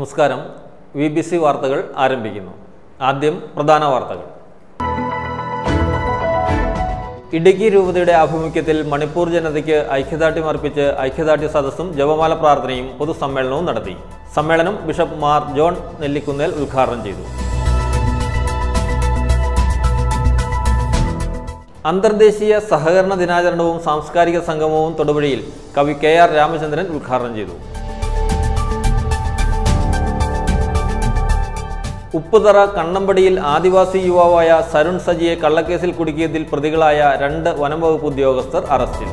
നമസ്കാരം V B C വാർത്തകൾ ആരംഭിക്കുന്നു ആദ്യം പ്രധാന വാർത്തകൾ ഇടുക്കി രൂപതയുടെ ആഭിമുഖ്യത്തിൽ മണിപ്പൂർ ജനതയ്ക്ക് ഐക്യദാർഢ്യം അർപ്പിച്ച് ഐക്യദാർഢ്യ സദസ്സും ജപമാല പ്രാർത്ഥനയും പൊതുസമ്മേളനവും നടത്തി സമ്മേളനം ബിഷപ്പ് മാർ ജോൺ നെല്ലിക്കുന്നേൽ ഉദ്ഘാടനം ചെയ്തു അന്തർദേശീയ സഹകരണ ദിനാചരണവും സാംസ്കാരിക സംഗമവും തൊടുപുഴയിൽ കവി കെ ആർ രാമചന്ദ്രൻ ഉദ്ഘാടനം ചെയ്തു ഉപ്പുതറ കണ്ണമ്പടിയിൽ ആദിവാസി യുവാവായ സരുൺ സജിയെ കള്ളക്കേസിൽ കുടുക്കിയതിൽ പ്രതികളായ രണ്ട് വനംവകുപ്പ് ഉദ്യോഗസ്ഥർ അറസ്റ്റിൽ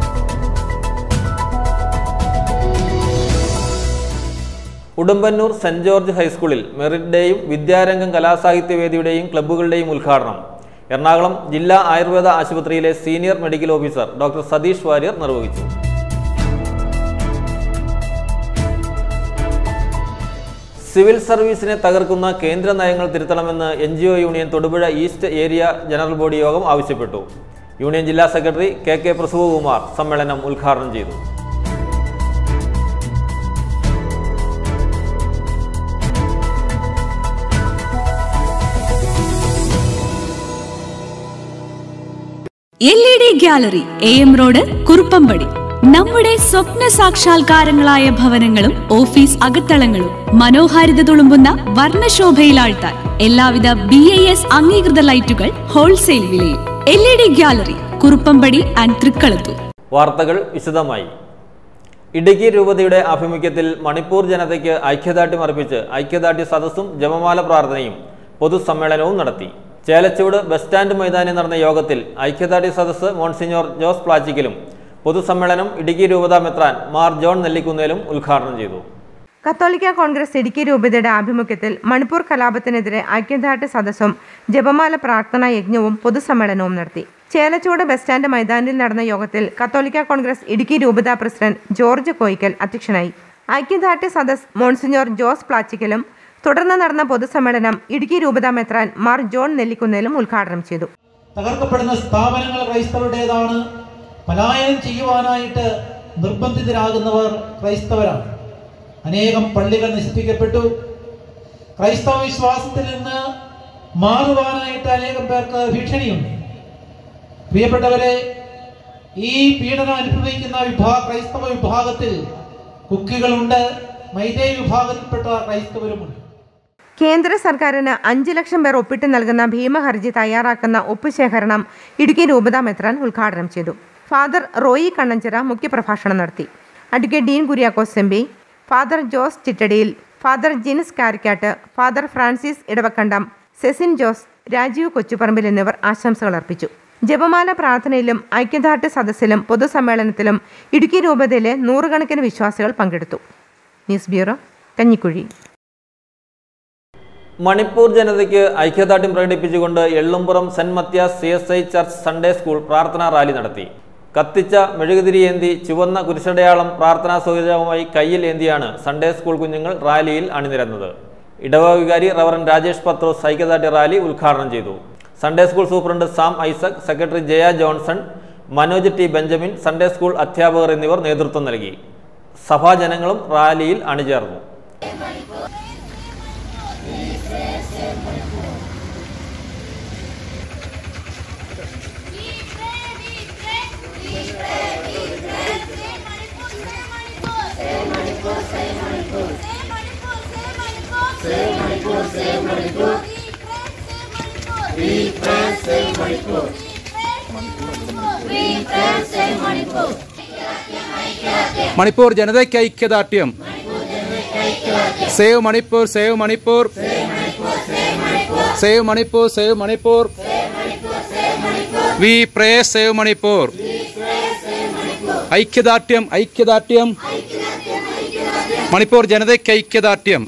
ഉടുമ്പന്നൂർ സെന്റ് ജോർജ് ഹൈസ്കൂളിൽ മെറിറ്റ് ഡേയും വിദ്യാരംഗം കലാസാഹിത്യവേദിയുടെയും ക്ലബ്ബുകളുടെയും ഉദ്ഘാടനം എറണാകുളം ജില്ലാ ആയുർവേദ ആശുപത്രിയിലെ senior medical officer doctor Satheesh Warrier നിർവഹിച്ചു സിവിൽ സർവീസിനെ തകർക്കുന്ന കേന്ദ്ര നയങ്ങൾ തിരുത്തണമെന്ന് N G O union Thodupuzha east area general body യോഗം ആവശ്യപ്പെട്ടു യൂണിയൻ ജില്ലാ സെക്രട്ടറി കെ കെ പ്രസവകുമാർ സമ്മേളനം ഉദ്ഘാടനം ചെയ്തു L E D gallery A M road Kuruppampady നമ്മുടെ സ്വപ്ന സാക്ഷാത്കാരങ്ങളായ ഭവനങ്ങളും ഓഫീസ് അകത്തളങ്ങളും മനോഹാരിത തുളുമ്പുന്ന വർണ്ണശോഭയിലാഴ്ത്താൻ എല്ലാവിധ ബി ഐ എസ് അംഗീകൃത ലൈറ്റുകൾ ഹോൾസെയിൽ വിലയിൽ L E D gallery Kuruppampady and Thrikkalathoor വാർത്തകൾ വിശദമായി ഇടുക്കി രൂപതയുടെ ആഭിമുഖ്യത്തിൽ മണിപ്പൂർ ജനതയ്ക്ക് ഐക്യദാർഢ്യം അർപ്പിച്ച് ഐക്യദാർഢ്യ സദസ്സും ജപമാല പ്രാർത്ഥനയും പൊതുസമ്മേളനവും നടത്തി ചേലച്ചൂട് ബസ് സ്റ്റാൻഡ് മൈതാനിൽ നടന്ന യോഗത്തിൽ ഐക്യദാർഢ്യ സദസ്സ് മോൺസിഞ്ഞോർ ജോസ് പ്ലാച്ചിക്കലും പൊതുസമ്മേളനം ഇടുക്കി രൂപത മെത്രാൻ മാർ ജോൺ നെല്ലിക്കുന്നേലും ഉദ്ഘാടനം ചെയ്തു കത്തോലിക്ക കോൺഗ്രസ് ഇടുക്കി രൂപതയുടെ ആഭിമുഖ്യത്തിൽ മണിപ്പൂർ കലാപത്തിനെതിരെ ഐക്യദാർഢ്യ സദസ്സും ജപമാല പ്രാർത്ഥനാ യജ്ഞവും പൊതുസമ്മേളനവും നടത്തി ചേലച്ചൂട് ബസ് സ്റ്റാൻഡ് മൈതാനിൽ നടന്ന യോഗത്തിൽ കത്തോലിക്ക കോൺഗ്രസ് ഇടുക്കി രൂപത പ്രസിഡന്റ് ജോർജ് കോയിക്കൽ അധ്യക്ഷനായി ഐക്യദാർഢ്യ സദസ് മോൺസിഞ്ഞോർ ജോസ് പ്ലാച്ചിക്കലും തുടർന്ന് നടന്ന പൊതുസമ്മേളനം ഇടുക്കി രൂപത മെത്രാൻ മാർ ജോൺ നെല്ലിക്കുന്നേലും ഉദ്ഘാടനം ചെയ്തു തകർക്കപ്പെടുന്ന സ്ഥാപനങ്ങൾ ക്രൈസ്തവരുടേതാണ് പലായനം ചെയ്യുവാനായിട്ട് നിർബന്ധിതരാകുന്നവർ ക്രൈസ്തവരാണ് അനേകം പള്ളികൾ നശിപ്പിക്കപ്പെട്ടു ക്രൈസ്തവ വിശ്വാസത്തിൽ നിന്ന് മാറുവാനായിട്ട് അനേകം പേർക്ക് ഭീഷണിയുണ്ട് പ്രിയപ്പെട്ടവരെ ഈ പീഡനം അനുഭവിക്കുന്ന വിഭാ ക്രൈസ്തവ വിഭാഗത്തിൽ കുക്കികളുണ്ട് മൈതേ വിഭാഗത്തിൽപ്പെട്ട ക്രൈസ്തവരുമുണ്ട് കേന്ദ്ര സർക്കാരിന് അഞ്ച് ലക്ഷം പേർ ഒപ്പിട്ട് നൽകുന്ന ഭീമഹർജി തയ്യാറാക്കുന്ന ഒപ്പുശേഖരണം ഇടുക്കി രൂപത മെത്രാൻ ഉദ്ഘാടനം ചെയ്തു ഫാദർ റോയി കണ്ണഞ്ചിറ മുഖ്യപ്രഭാഷണം നടത്തി advocate Dean Kuriakose M P father Jose Chittadiyil father Jins Karikkattu father Francis Edavakandam Sesin Jose Rajeev Kochuparambil എന്നിവർ ആശംസകൾ അർപ്പിച്ചു ജപമാല പ്രാർത്ഥനയിലും ഐക്യദാർഢ്യ സദസ്സിലും പൊതുസമ്മേളനത്തിലും ഇടുക്കി രൂപതയിലെ നൂറുകണക്കിന് വിശ്വാസികൾ പങ്കെടുത്തു ന്യൂസ് ബ്യൂറോ കഞ്ഞിക്കുഴി മണിപ്പൂർ ജനതയ്ക്ക് ഐക്യദാർഢ്യം പ്രകടിപ്പിച്ചുകൊണ്ട് Ellumpuram saint Mathias C S I church Sunday school പ്രാർത്ഥനാ റാലി നടത്തി കത്തിച്ച മെഴുകുതിരി ഏന്തി ചുവന്ന കുരിശടയാളം പ്രാർത്ഥനാ സൗകര്യവുമായി കയ്യിൽ ഏന്തിയാണ് സൺഡേ സ്കൂൾ കുഞ്ഞുങ്ങൾ റാലിയിൽ അണിനിരന്നത് ഇടവ വികാരി റവറൻ രാജേഷ് പത്രോസ് ഐക്യദാർഢ്യ റാലി ഉദ്ഘാടനം ചെയ്തു Sunday school superintendent Sam Isaac secretary Jaya Johnson Manoj T Benjamin Sunday school അധ്യാപകർ എന്നിവർ നേതൃത്വം നൽകി സഭാജനങ്ങളും റാലിയിൽ അണിചേർന്നു മണിപ്പൂർ ജനതയ്ക്ക് ഐക്യദാർഢ്യം save Manipur save Manipur save Manipur save Manipur we pray save Manipur ഐക്യദാർഢ്യം ഐക്യദാർഢ്യം മണിപ്പൂർ ജനതയ്ക്ക് ഐക്യദാർഢ്യം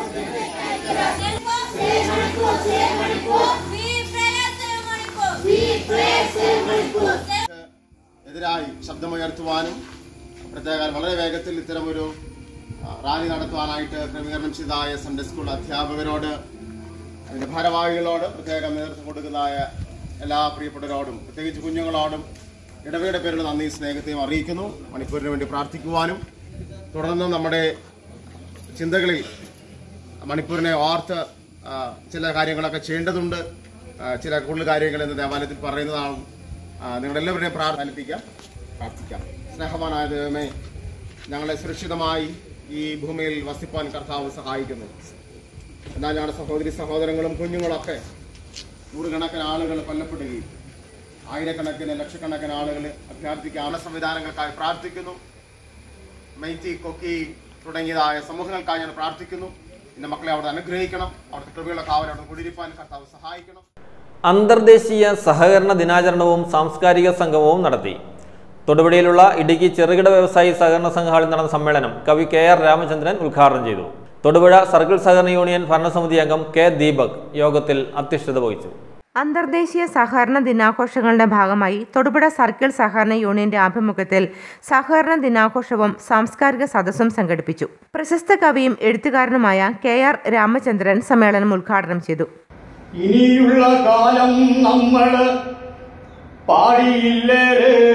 എതിരായി ശബ്ദമുയർത്തുവാനും പ്രത്യേക വളരെ വേഗത്തിൽ ഇത്തരമൊരു ആ, റാലി നടത്തുവാനായിട്ട് ക്രമീകരണം ചെയ്തതായ സൺഡേ സ്കൂൾ അധ്യാപകരോട് അതിന്റെ ഭാരവാഹികളോട് പ്രത്യേകം നേതൃത്വം കൊടുക്കുന്നതായ എല്ലാ പ്രിയപ്പെട്ടവരോടും പ്രത്യേകിച്ച് കുഞ്ഞുങ്ങളോടും ഇടവയുടെ പേരിൽ നന്ദി സ്നേഹത്തെയും അറിയിക്കുന്നു മണിപ്പൂരിന് വേണ്ടി പ്രാർത്ഥിക്കുവാനും തുടർന്ന് നമ്മുടെ ചിന്തകളിൽ മണിപ്പൂരിനെ ഓർത്ത് ആ, ചില കാര്യങ്ങളൊക്കെ ചെയ്യേണ്ടതുണ്ട് ആ, ചില കൂടുതൽ കാര്യങ്ങൾ ഇന്ന് ദേവാലയത്തിൽ പറയുന്നതാണ് ആ, നിങ്ങളെല്ലാവരുടെയും പ്രാർത്ഥനിപ്പിക്കാം പ്രാർത്ഥിക്കാം സ്നേഹവാനായ ദൈവമേ ഞങ്ങളെ സുരക്ഷിതമായി ഈ ഭൂമിയിൽ വസിപ്പാൻ കർത്താവ് സഹായിക്കുന്നു എന്നാൽ ഞങ്ങളുടെ സഹോദരി സഹോദരങ്ങളും കുഞ്ഞുങ്ങളൊക്കെ നൂറുകണക്കിന് ആളുകൾ കൊല്ലപ്പെടുകയും ആയിരക്കണക്കിന് ലക്ഷക്കണക്കിന് ആളുകൾ അഭ്യർത്ഥിക്കാനുള്ള സംവിധാനങ്ങൾക്കായി പ്രാർത്ഥിക്കുന്നു മൈത്തി കൊക്കി തുടങ്ങിയതായ സമൂഹങ്ങൾക്കായി ഞാൻ പ്രാർത്ഥിക്കുന്നു എന്റെ മക്കളെ അവിടെ അനുഗ്രഹിക്കണം അവിടുത്തെ കൃപയുള്ള കാവൽ അവിടെ കുടിയിരിപ്പാൻ കർത്താവ് സഹായിക്കണം അന്തർദേശീയ സഹകരണ ദിനാചരണവും സാംസ്കാരിക സംഗമവും നടത്തി തൊടുപുഴയിലുള്ള ഇടുക്കി ചെറുകിട വ്യവസായി സഹകരണ സംഘ ഹാളിൽ നടന്ന സമ്മേളനം കവി കെ ആർ രാമചന്ദ്രൻ ഉദ്ഘാടനം ചെയ്തു തൊടുപുഴ സർക്കിൾ സഹകരണ യൂണിയൻ ഭരണസമിതി അംഗം കെ ദീപക് യോഗത്തിൽ അധ്യക്ഷത വഹിച്ചു അന്തർദേശീയ സഹകരണ ദിനാഘോഷങ്ങളുടെ ഭാഗമായി തൊടുപുഴ സർക്കിൾ സഹകരണ യൂണിയന്റെ ആഭിമുഖ്യത്തിൽ സഹകരണ ദിനാഘോഷവും സാംസ്കാരിക സദസ്സും സംഘടിപ്പിച്ചു പ്രശസ്ത കവിയും എഴുത്തുകാരനുമായ കെ ആർ രാമചന്ദ്രൻ സമ്മേളനം ഉദ്ഘാടനം ചെയ്തു ഇനിയുള്ള കാലം നമ്മള് പാടിയില്ലേ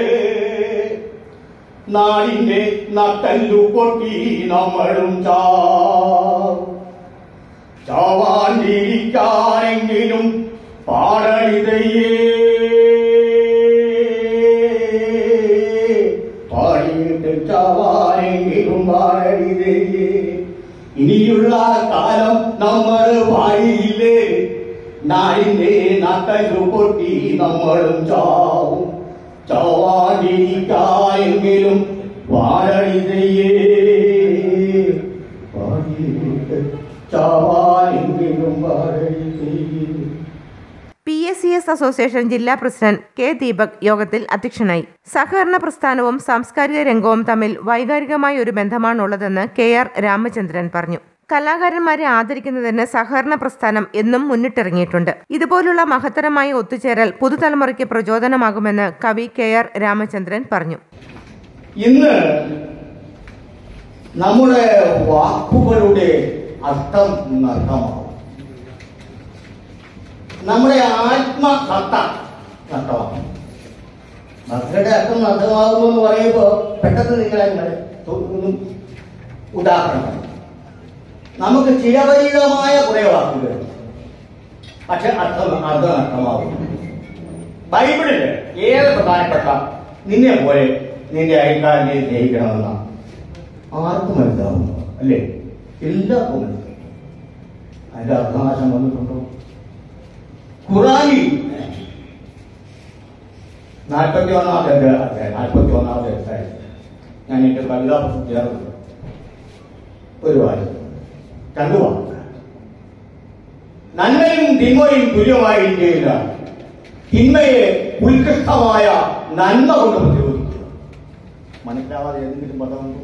നാടിന്റെ നട്ടല്ലു പൊട്ടി നമ്മളും ചാവും ചാവാണ്ടിരിക്കാനെങ്കിലും പാടരുതയ്യേ പാടിയിട്ട് ചാവാനെങ്കിലും പാടരുതയ്യേ ഇനിയുള്ള കാലം നമ്മൾ പാടിയില്ലേ നാടിന്റെ നട്ടല്ലു പൊട്ടി നമ്മളും ചാവും ചാവാണ്ടിരിക്കായെങ്കിലും വാഴണിതയേ പാടിയിട്ട് ചാവാനെങ്കിലും വാഴണിതയേ P S C S association ജില്ലാ പ്രസിഡന്റ് കെ ദീപക് യോഗത്തിൽ അധ്യക്ഷനായി സഹകരണ പ്രസ്ഥാനവും സാംസ്കാരിക രംഗവും തമ്മിൽ വൈകാരികമായ ഒരു ബന്ധമാണുള്ളതെന്ന് കെ ആർ രാമചന്ദ്രൻ പറഞ്ഞു കലാകാരന്മാരെ ആദരിക്കുന്നതിന് സഹകരണ പ്രസ്ഥാനം എന്നും മുന്നിട്ടിറങ്ങിയിട്ടുണ്ട് ഇതുപോലുള്ള മഹത്തരമായ ഒത്തുചേരൽ പുതുതലമുറയ്ക്ക് പ്രചോദനമാകുമെന്ന് കവി കെ ആർ രാമചന്ദ്രൻ പറഞ്ഞു ഇന്ന് നമ്മുടെ വാക്കുകളുടെ അർത്ഥം നഷ്ടമാവും നമ്മുടെ ആത്മസത്ത നഷ്ടമാവും ഭക്തിയുടെ അർത്ഥം നഷ്ടമാകുന്നു എന്ന് പറയുമ്പോൾ പെട്ടെന്ന് നിങ്ങളെ തോന്നുന്നു ഉദാഹരണം നമുക്ക് ചിരപരിതമായ കുറെ വാക്കുകൾ പക്ഷെ അർത്ഥം അർത്ഥം നഷ്ടമാവും ബൈബിളില് ഏറെ പ്രധാനപ്പെട്ട നിന്നെ പോലെ നിന്റെ അയൽക്കാരനെ സ്നേഹിക്കണമെന്ന ആർക്കും മനസ്സിലാവുന്നു അല്ലേ എല്ലാവർക്കും മനസ്സിലാവും അതിന്റെ അർത്ഥനാശം വന്നിട്ടുണ്ടോ ഖുറാനിൽ നാൽപ്പത്തി ഒന്നാമത്തെ അധ്യായം നാൽപ്പത്തി ഒന്നാമത്തെ അധ്യായം ഞാൻ എന്റെ കവിതാ പുസ്തകം ചേർന്നത് ഒരു വാചകം രണ്ടു വാക്ക് നന്മയും തിന്മയും തുല്യമായിരിക്കില്ല തിന്മയെ ഉത്കൃഷ്ടമായ നന്മ കൊണ്ട് പ്രതിരോധിക്കുക മനസ്സിലാവാതെ ഏതെങ്കിലും പദമുണ്ടോ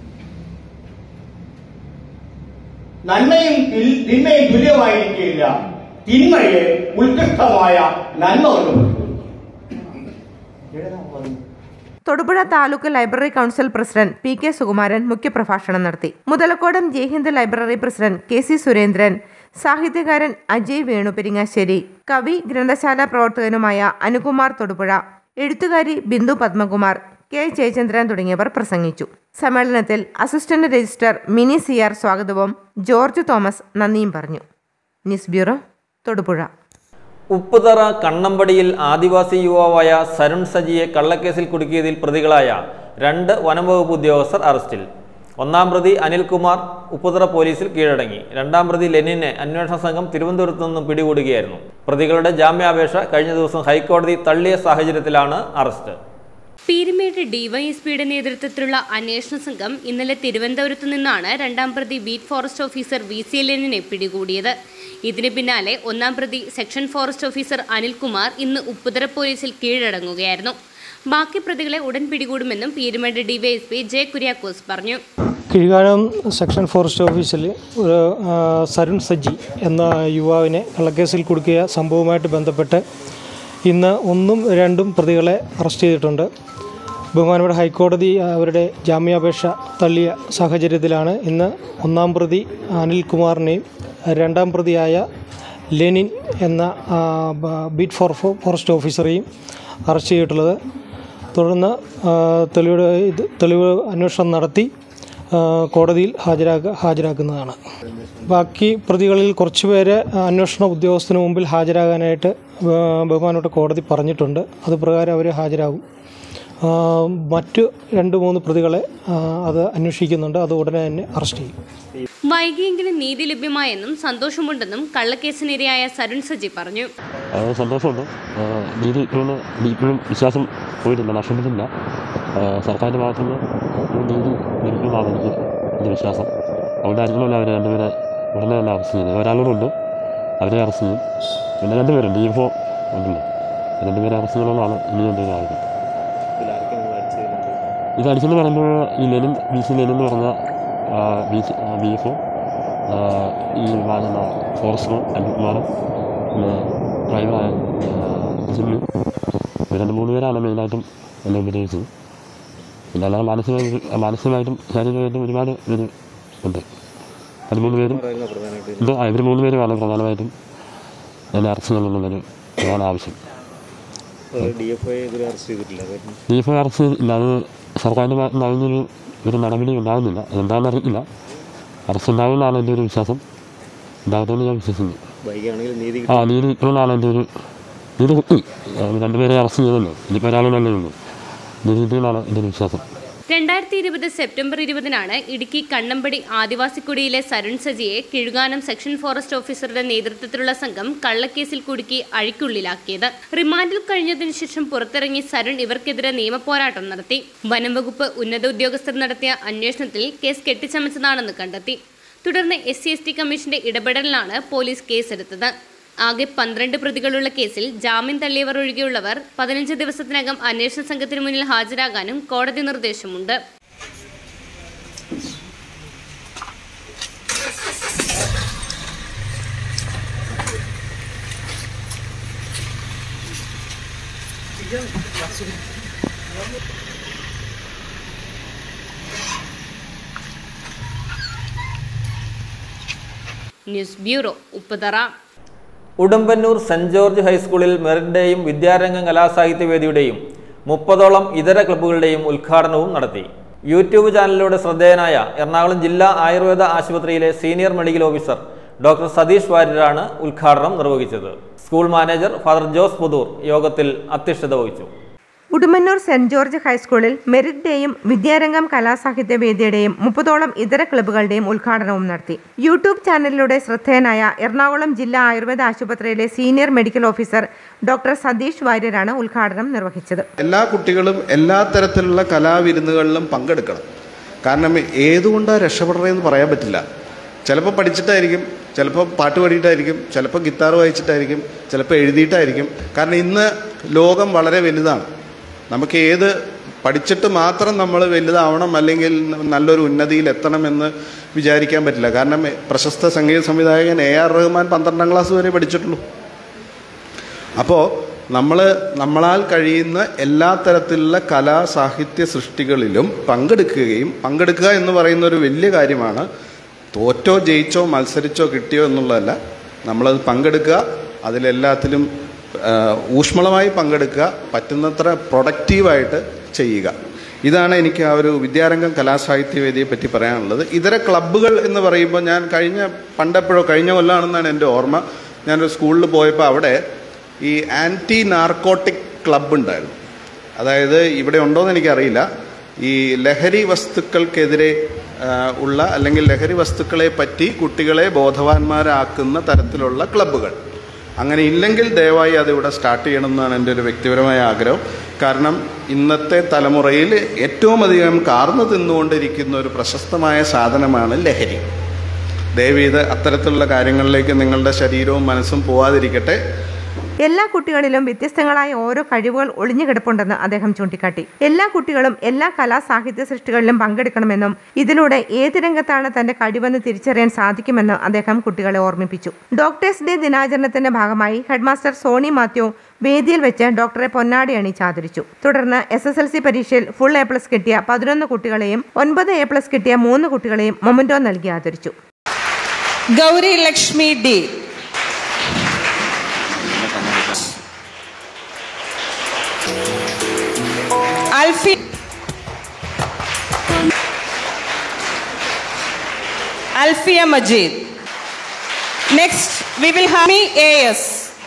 നന്മയും തിൽ- തിന്മയും തുല്യമായിരിക്കില്ല തിന്മയെ ഉത്കൃഷ്ടമായ നന്മ കൊണ്ട് പ്രതിരോധിക്കുക ഏതാ പദം? Thodupuzha taluk library council president P K Sukumaran മുഖ്യപ്രഭാഷണം നടത്തി Muthalakodam Jai Hind library president K C Surendran സാഹിത്യകാരൻ അജയ് വേണു പെരിങ്ങാശ്ശേരി കവി ഗ്രന്ഥശാല പ്രവർത്തകനുമായ അനുകുമാർ തൊടുപുഴ എഴുത്തുകാരി ബിന്ദു പത്മകുമാർ കെ ജയചന്ദ്രൻ തുടങ്ങിയവർ പ്രസംഗിച്ചു സമ്മേളനത്തിൽ assistant registrar Mini C R സ്വാഗതവും ജോർജ് തോമസ് നന്ദിയും പറഞ്ഞു ന്യൂസ് ബ്യൂറോ തൊടുപുഴ ഉപ്പുതറ കണ്ണമ്പടിയിൽ ആദിവാസി യുവാവായ സരുൺ സജിയെ കള്ളക്കേസിൽ കുടുക്കിയതിൽ പ്രതികളായ രണ്ട് വനംവകുപ്പ് ഉദ്യോഗസ്ഥർ അറസ്റ്റിൽ ഒന്നാം പ്രതി അനിൽകുമാർ ഉപ്പുതറ പോലീസിൽ കീഴടങ്ങി രണ്ടാം പ്രതി ലെനിനെ അന്വേഷണ സംഘം തിരുവനന്തപുരത്തു നിന്നും പിടികൂടുകയായിരുന്നു പ്രതികളുടെ ജാമ്യാപേക്ഷ കഴിഞ്ഞ ദിവസം ഹൈക്കോടതി തള്ളിയ സാഹചര്യത്തിലാണ് അറസ്റ്റ് പീരുമേട് ഡിവൈഎസ്പിയുടെ നേതൃത്വത്തിലുള്ള അന്വേഷണ സംഘം ഇന്നലെ തിരുവനന്തപുരത്ത് നിന്നാണ് രണ്ടാം പ്രതി beat forest officer V C എല്ലിനെ പിടികൂടിയത് ഇതിന് പിന്നാലെ ഒന്നാം പ്രതി സെക്ഷൻ ഫോറസ്റ്റ് ഓഫീസർ അനിൽകുമാർ ഇന്ന് ഉപ്പുതറ പോലീസിൽ കീഴടങ്ങുകയായിരുന്നു ബാക്കി പ്രതികളെ ഉടൻ പിടികൂടുമെന്നും പീരുമേട് ഡിവൈഎസ്പി ജെ കുര്യാക്കോസ് പറഞ്ഞു കീഴ്കാനം സെക്ഷൻ ഫോറസ്റ്റ് ഓഫീസിൽ ഒരു ആ, സരുൺ സജ്ജി എന്ന യുവാവിനെ കള്ളക്കേസിൽ കുടുക്കിയ സംഭവവുമായിട്ട് ബന്ധപ്പെട്ട് ഇന്ന് ഒന്നും രണ്ടും പ്രതികളെ അറസ്റ്റ് ചെയ്തിട്ടുണ്ട് ബഹുമാനപ്പെട്ട ഹൈക്കോടതി അവരുടെ ജാമ്യാപേക്ഷ തള്ളിയ സാഹചര്യത്തിലാണ് ഇന്ന് ഒന്നാം പ്രതി അനിൽകുമാറിനെയും രണ്ടാം പ്രതിയായ ലെനിൻ എന്ന ആ, ബ- ബീറ്റ് ഫോർ ഫോറസ്റ്റ് ഓഫീസറെയും അറസ്റ്റ് ചെയ്തിട്ടുള്ളത് തുടർന്ന് ആ, തെളിവ് ഇത് തെളിവ് അന്വേഷണം നടത്തി ആ, കോടതിയിൽ ഹാജരാക്ക ഹാജരാക്കുന്നതാണ് ബാക്കി പ്രതികളിൽ കുറച്ചുപേരെ അന്വേഷണ ഉദ്യോഗസ്ഥന് മുമ്പിൽ ഹാജരാകാനായിട്ട് ആ, ബഹുമാനപ്പെട്ട കോടതി പറഞ്ഞിട്ടുണ്ട് അത് പ്രകാരം അവർ ഹാജരാകും ആ, മറ്റു രണ്ട് മൂന്ന് പ്രതികളെ ആ, അത് അന്വേഷിക്കുന്നുണ്ട് അത് ഉടനെ തന്നെ അറസ്റ്റ് ചെയ്യും വൈകിയെങ്കിലും നീതി ലഭ്യമായെന്നും സന്തോഷമുണ്ടെന്നും കള്ളക്കേസിനിരയായ സരുൺ സജി പറഞ്ഞു അത് സന്തോഷമുണ്ട് ആ, നീതി ഇപ്പോഴും ഇപ്പോഴും വിശ്വാസം പോയിട്ടില്ല നഷ്ടപ്പെട്ടില്ല ആ, സർക്കാരിൻ്റെ ഭാഗത്തു നിന്ന് ഒരു നീതി ലഭിക്കുമെന്നാണ് എനിക്ക് എൻ്റെ വിശ്വാസം അതുകൊണ്ടായിരിക്കണമല്ലോ അവർ രണ്ടുപേരെ ഉടനെ തന്നെ അറസ്റ്റ് ചെയ്തത് ഒരാളോടുണ്ട് അവരെ അറസ്റ്റ് ചെയ്യും പിന്നെ രണ്ടുപേരും ഡി എഫ് ഒ ഉണ്ടല്ലോ രണ്ടുപേരെ അറസ്റ്റ് ചെയ്യണമെന്നാണ് ഇനി എൻ്റെ ഒരു ആഗ്രഹം ഇത് അടിച്ചെന്ന് പറയുമ്പോൾ ഈ ലെനിൻ ബി സി ലെനിൻ എന്ന് പറഞ്ഞ B C B F O ഈ വാങ്ങുന്ന ഫോറസ്റ്ററും അനിൽകുമാറും പിന്നെ ഡ്രൈവറായ ജിമ്മി ഇവർ രണ്ട് മൂന്ന് പേരാണ് മെയിനായിട്ടും എന്നെ ഉപദ്രവിച്ചത് പിന്നെ അല്ലാതെ മാനസികമായി മാനസികമായിട്ടും ശാരീരികമായിട്ടും ഒരുപാട് ഇവർ ഉണ്ട് പതിമൂന്ന് പേരും ഇത് ആ ഇവർ മൂന്ന് പേരുമാണ് പ്രധാനമായിട്ടും എന്നെ അറസ്റ്റ് ചെയ്യണമെന്നുള്ളൊരു പ്രധാന ആവശ്യം ഡി എഫ് ഐ ഇതുവരെ അറസ്റ്റ് ചെയ്തിട്ടില്ല കാരണം ഡി എഫ് ഐ അറസ്റ്റ് ഇല്ല അത് സർക്കാരിൻ്റെ ഭാഗത്ത് നിന്ന് അതിനൊരു ഒരു നടപടി ഉണ്ടാകുന്നില്ല അതെന്താണെന്ന് അറിയില്ല അറസ്റ്റ് ഉണ്ടാകുമെന്നാണ് എൻ്റെ ഒരു വിശ്വാസം ഉണ്ടാകട്ടെന്ന് ഞാൻ വിശ്വസിക്കുന്നു വൈകിയാണെങ്കിൽ നീതി ആ നീതി കിട്ടുമെന്നാണ് എൻ്റെ ഒരു നീതി കിട്ടി ആ, രണ്ടുപേരെ അറസ്റ്റ് ചെയ്തല്ലോ ഇനിയിപ്പോൾ ഒരാളല്ലേ ഉള്ളൂ നീതി കിട്ടുമെന്നാണ് എൻ്റെ ഒരു വിശ്വാസം രണ്ടായിരത്തി ഇരുപത് സെപ്റ്റംബർ ഇരുപതിനാണ് ഇടുക്കി കണ്ണമ്പടി ആദിവാസിക്കുടിയിലെ സരുൺ സജിയെ കിഴുകാനം സെക്ഷൻ ഫോറസ്റ്റ് ഓഫീസറുടെ നേതൃത്വത്തിലുള്ള സംഘം കള്ളക്കേസിൽ കുടുക്കി അഴിക്കുള്ളിലാക്കിയത് റിമാൻഡിൽ കഴിഞ്ഞതിനു ശേഷം പുറത്തിറങ്ങി സരുൺ ഇവർക്കെതിരെ നിയമപോരാട്ടം നടത്തി വനം വകുപ്പ് ഉന്നത ഉദ്യോഗസ്ഥർ നടത്തിയ അന്വേഷണത്തിൽ കേസ് കെട്ടിച്ചമച്ചതാണെന്ന് കണ്ടെത്തി തുടർന്ന് എസ് സി എസ് ടി കമ്മീഷന്റെ ഇടപെടലിലാണ് പോലീസ് കേസെടുത്തത് ആകെ പന്ത്രണ്ട് പ്രതികളുള്ള കേസിൽ ജാമ്യം തള്ളിയവർ ഒഴികെയുള്ളവർ പതിനഞ്ച് ദിവസത്തിനകം അന്വേഷണ സംഘത്തിന് മുന്നിൽ ഹാജരാകാനും കോടതി നിർദ്ദേശമുണ്ട് news bureau Upputhara Udumbannoor saint George ഹൈസ്കൂളിൽ മെറിറ്റ് ഡേയും വിദ്യാരംഗം കലാസാഹിത്യവേദിയുടെയും മുപ്പതോളം ഇതര ക്ലബ്ബുകളുടെയും ഉദ്ഘാടനവും നടത്തി യൂട്യൂബ് ചാനലിലൂടെ ശ്രദ്ധേയനായ എറണാകുളം ജില്ലാ ആയുർവേദ ആശുപത്രിയിലെ senior medical officer doctor Satheesh വാര്യരാണ് ഉദ്ഘാടനം നിർവഹിച്ചത് school manager father Jose Puthoor യോഗത്തിൽ അധ്യക്ഷത വഹിച്ചു ഉടുമ്പന്നൂർ സെന്റ് ജോർജ് ഹൈസ്കൂളിൽ മെറിറ്റ് ഡേയും വിദ്യാരംഗം കലാസാഹിത്യ വേദിയുടെയും മുപ്പതോളം ഇതര ക്ലബ്ബുകളുടെയും ഉദ്ഘാടനവും നടത്തി യൂട്യൂബ് ചാനലിലൂടെ ശ്രദ്ധേയനായ എറണാകുളം ജില്ലാ ആയുർവേദ ആശുപത്രിയിലെ senior medical officer doctor Satheesh വാര്യരാണ് ഉദ്ഘാടനം നിർവഹിച്ചത് എല്ലാ കുട്ടികളും എല്ലാ തരത്തിലുള്ള കലാവിരുന്നുകളിലും പങ്കെടുക്കണം കാരണം ഏതുകൊണ്ടാണ് രക്ഷപ്പെടുന്നതെന്ന് പറയാൻ പറ്റില്ല ചിലപ്പോൾ പഠിച്ചിട്ടായിരിക്കും ചിലപ്പോൾ പാട്ട് പാടിയിട്ടായിരിക്കും ചിലപ്പോൾ ഗിത്താർ വായിച്ചിട്ടായിരിക്കും ചിലപ്പോൾ എഴുതിയിട്ടായിരിക്കും കാരണം ഇന്ന് ലോകം വളരെ വലുതാണ് നമുക്ക് ഏത് പഠിച്ചിട്ട് മാത്രം നമ്മൾ വലുതാവണം അല്ലെങ്കിൽ നല്ലൊരു ഉന്നതിയിൽ എത്തണമെന്ന് വിചാരിക്കാൻ പറ്റില്ല കാരണം പ്രശസ്ത സംഗീത സംവിധായകൻ എ ആർ റഹ്മാൻ പന്ത്രണ്ടാം ക്ലാസ് വരെ പഠിച്ചിട്ടുള്ളൂ അപ്പോൾ നമ്മൾ നമ്മളാൽ കഴിയുന്ന എല്ലാ തരത്തിലുള്ള കലാ സാഹിത്യ സൃഷ്ടികളിലും പങ്കെടുക്കുകയും പങ്കെടുക്കുക എന്ന് പറയുന്ന ഒരു വലിയ കാര്യമാണ് തോറ്റോ ജയിച്ചോ മത്സരിച്ചോ കിട്ടിയോ എന്നുള്ളതല്ല നമ്മളത് പങ്കെടുക്കുക അതിലെല്ലാത്തിലും ആ, ഊഷ്മളമായി പങ്കെടുക്കുക പറ്റുന്നത്ര പ്രൊഡക്റ്റീവായിട്ട് ചെയ്യുക ഇതാണ് എനിക്ക് ആ ഒരു വിദ്യാരംഗം കലാസാഹിത്യവേദിയെ പറ്റി പറയാനുള്ളത് ഇതര ക്ലബ്ബുകൾ എന്ന് പറയുമ്പോൾ ഞാൻ കഴിഞ്ഞ പണ്ടെപ്പോഴോ കഴിഞ്ഞ കൊല്ലാണെന്നാണ് എൻ്റെ ഓർമ്മ ഞാനൊരു സ്കൂളിൽ പോയപ്പോൾ അവിടെ ഈ ആൻറ്റി നാർക്കോട്ടിക് ക്ലബ്ബ് ഉണ്ടായിരുന്നു അതായത് ഇവിടെ ഉണ്ടോയെന്ന് എനിക്കറിയില്ല ഈ ലഹരി വസ്തുക്കൾക്കെതിരെ ആ, ഉള്ള അല്ലെങ്കിൽ ലഹരി വസ്തുക്കളെ പറ്റി കുട്ടികളെ ബോധവാന്മാരാക്കുന്ന തരത്തിലുള്ള ക്ലബ്ബുകൾ അങ്ങനെ ഇല്ലെങ്കിൽ ദയവായി അതിവിടെ സ്റ്റാർട്ട് ചെയ്യണം എന്നാണ് എൻ്റെ ഒരു വ്യക്തിപരമായ ആഗ്രഹം കാരണം ഇന്നത്തെ തലമുറയിൽ ഏറ്റവും അധികം കാർന്നു തിന്നുകൊണ്ടിരിക്കുന്ന ഒരു പ്രശസ്തമായ സാധനമാണ് ലഹരി ദയവീത് അത്തരത്തിലുള്ള കാര്യങ്ങളിലേക്ക് നിങ്ങളുടെ ശരീരവും മനസ്സും പോവാതിരിക്കട്ടെ എല്ലാ കുട്ടികളിലും വ്യത്യസ്തങ്ങളായ ഓരോ കഴിവുകൾ ഒളിഞ്ഞുകിടപ്പുണ്ടെന്ന് അദ്ദേഹം ചൂണ്ടിക്കാട്ടി എല്ലാ കുട്ടികളും എല്ലാ കലാ സാഹിത്യ സൃഷ്ടികളിലും പങ്കെടുക്കണമെന്നും ഇതിലൂടെ ഏത് രംഗത്താണ് തന്റെ കഴിവെന്ന് തിരിച്ചറിയാൻ സാധിക്കുമെന്ന് അദ്ദേഹം കുട്ടികളെ ഓർമ്മിപ്പിച്ചു ഡോക്ടേഴ്സ് ഡേ ദിനാചരണത്തിന്റെ ഭാഗമായി ഹെഡ്മാസ്റ്റർ സോണി മാത്യു വേദിയിൽ വെച്ച് ഡോക്ടറെ പൊന്നാടി അണിച്ച് ആദരിച്ചു തുടർന്ന് എസ് എസ് എൽ സി പരീക്ഷയിൽ ഫുൾ എ പ്ലസ് കിട്ടിയ പതിനൊന്ന് കുട്ടികളെയും ഒൻപത് എ പ്ലസ് കിട്ടിയ മൂന്ന് കുട്ടികളെയും മൊമന്റോ നൽകി ആദരിച്ചു Gauri Lakshmi D Alfi Alfia Majid. Next, we will have me AS.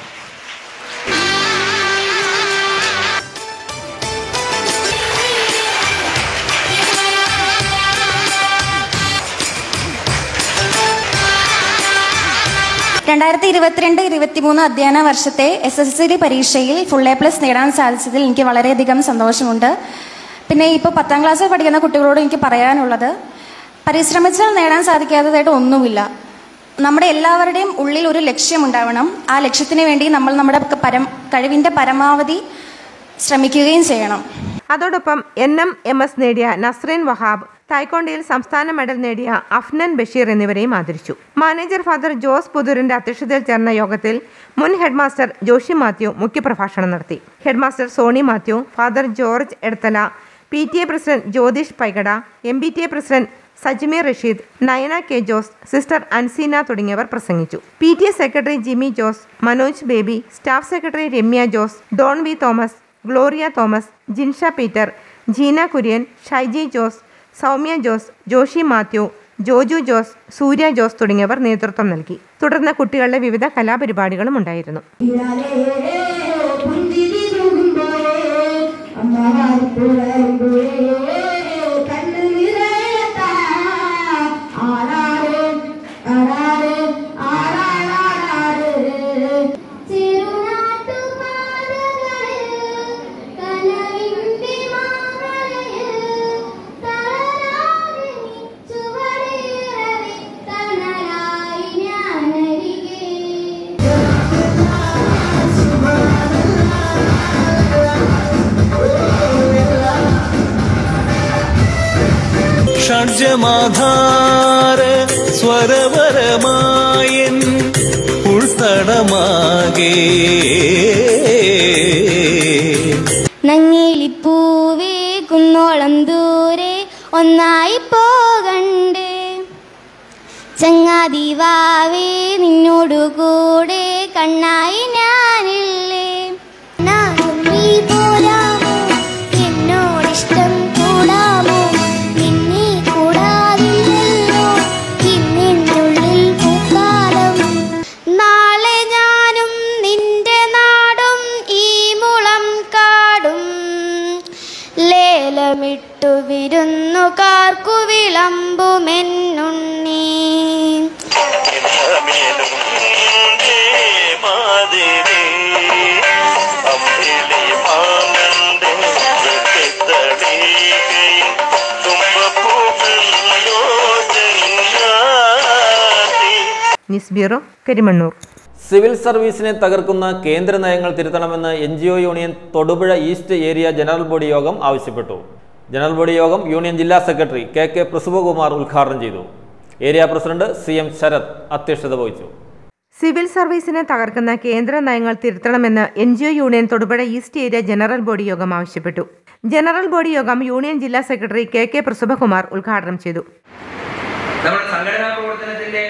രണ്ടായിരത്തി ഇരുപത്തിരണ്ട് ഇരുപത്തിമൂന്ന് അധ്യയന വർഷത്തെ എസ് എസ് എൽ പരീക്ഷയിൽ ഫുൾ എ പ്ലസ് നേടാൻ സാധിച്ചതിൽ എനിക്ക് വളരെയധികം സന്തോഷമുണ്ട് പിന്നെ ഇപ്പോൾ പത്താം ക്ലാസ്സിൽ പഠിക്കുന്ന കുട്ടികളോട് എനിക്ക് പറയാനുള്ളത് പരിശ്രമിച്ചാൽ നേടാൻ സാധിക്കാത്തതായിട്ട് ഒന്നുമില്ല നമ്മുടെ എല്ലാവരുടെയും ഉള്ളിൽ ഒരു ലക്ഷ്യമുണ്ടാവണം ആ ലക്ഷ്യത്തിന് വേണ്ടി നമ്മൾ നമ്മുടെ പരം കഴിവിൻ്റെ പരമാവധി ശ്രമിക്കുകയും ചെയ്യണം അതോടൊപ്പം എൻ എം എം എസ് നേടിയ നസ്രീൻ വഹാബ് തായ്ക്കൊണ്ടയിൽ സംസ്ഥാന മെഡൽ നേടിയ അഫ്നൻ ബഷീർ എന്നിവരെയും ആദരിച്ചു മാനേജർ ഫാദർ ജോസ് പുതൂരിന്റെ അധ്യക്ഷതയിൽ ചേർന്ന യോഗത്തിൽ മുൻ ഹെഡ്മാസ്റ്റർ ജോഷി മാത്യു മുഖ്യപ്രഭാഷണം നടത്തി headmaster Soni Mathew father George Edathala P T A president Jyothish Paikada M B T A president Sajmeer Rasheed Nayana K Jose sister Anseena തുടങ്ങിയവർ പ്രസംഗിച്ചു P T A secretary Jimmy Jose Manoj Baby staff secretary Ramya Jose Don V Thomas Gloria Thomas Jinsha Peter Jeena Kurian Shyji Jose Soumya Jose Joshy Mathew Joju Jose Surya Jose തുടങ്ങിയവർ നേതൃത്വം നൽകി തുടർന്ന് കുട്ടികളുടെ വിവിധ കലാപരിപാടികളും ഉണ്ടായിരുന്നു ഷഡ്ജമാധാര സ്വരവരമായൻ ഉൾത്തടമാകേ നങ്ങിളിപ്പൂവേ കുന്നോളം ദൂരെ ഒന്നായി പോകണ്ടേ ചങ്ങാതി വാവേ നിന്നോടു കൂടെ കണ്ണായി ഞാനില്ലേ നാനും നീ പോരാമോ എന്നോടിഷ്ടം കൂടാമോ നിന്നെ കൂടാതില്ലല്ലോ ഇന്നെന്നുള്ളിൽ പൂക്കാലം നാളെ ഞാനും നിന്റെ നാടും ഈ മുളം കാടും ലേലമിട്ടു വിരുന്നുകാർക്കു വിളമ്പുമെന്നുണ്ണി മാതിരേ അമ്പിളി മാങ്ങന്റെ വെട്ടിത്തടീകയും തുമ്പപ്പൂക്കളോ ചെങ്ങാതി ന്യൂസ് ബ്യൂറോ കരിമണ്ണൂർ സിവിൽ സർവീസിനെ തകർക്കുന്ന കേന്ദ്ര നയങ്ങൾ തിരുത്തണമെന്ന് N G O union Thodupuzha east area general body യോഗം ആവശ്യപ്പെട്ടു ജനറൽ ബോഡി യോഗം യൂണിയൻ ജില്ലാ സെക്രട്ടറി കെ കെ പ്രസുഭകുമാർ ഉദ്ഘാടനം ചെയ്തു area president C M Sarath അധ്യക്ഷത വഹിച്ചു സിവിൽ സർവീസിനെ തകർക്കുന്ന കേന്ദ്ര നയങ്ങൾ തിരുത്തണമെന്ന് N G O union Thodupuzha east area general body യോഗം ആവശ്യപ്പെട്ടു ജനറൽ ബോഡി യോഗം യൂണിയൻ ജില്ലാ സെക്രട്ടറി കെ കെ പ്രസുഭകുമാർ ഉദ്ഘാടനം ചെയ്തു നമ്മുടെ സംഘടനാ പ്രവർത്തനത്തിന്റെ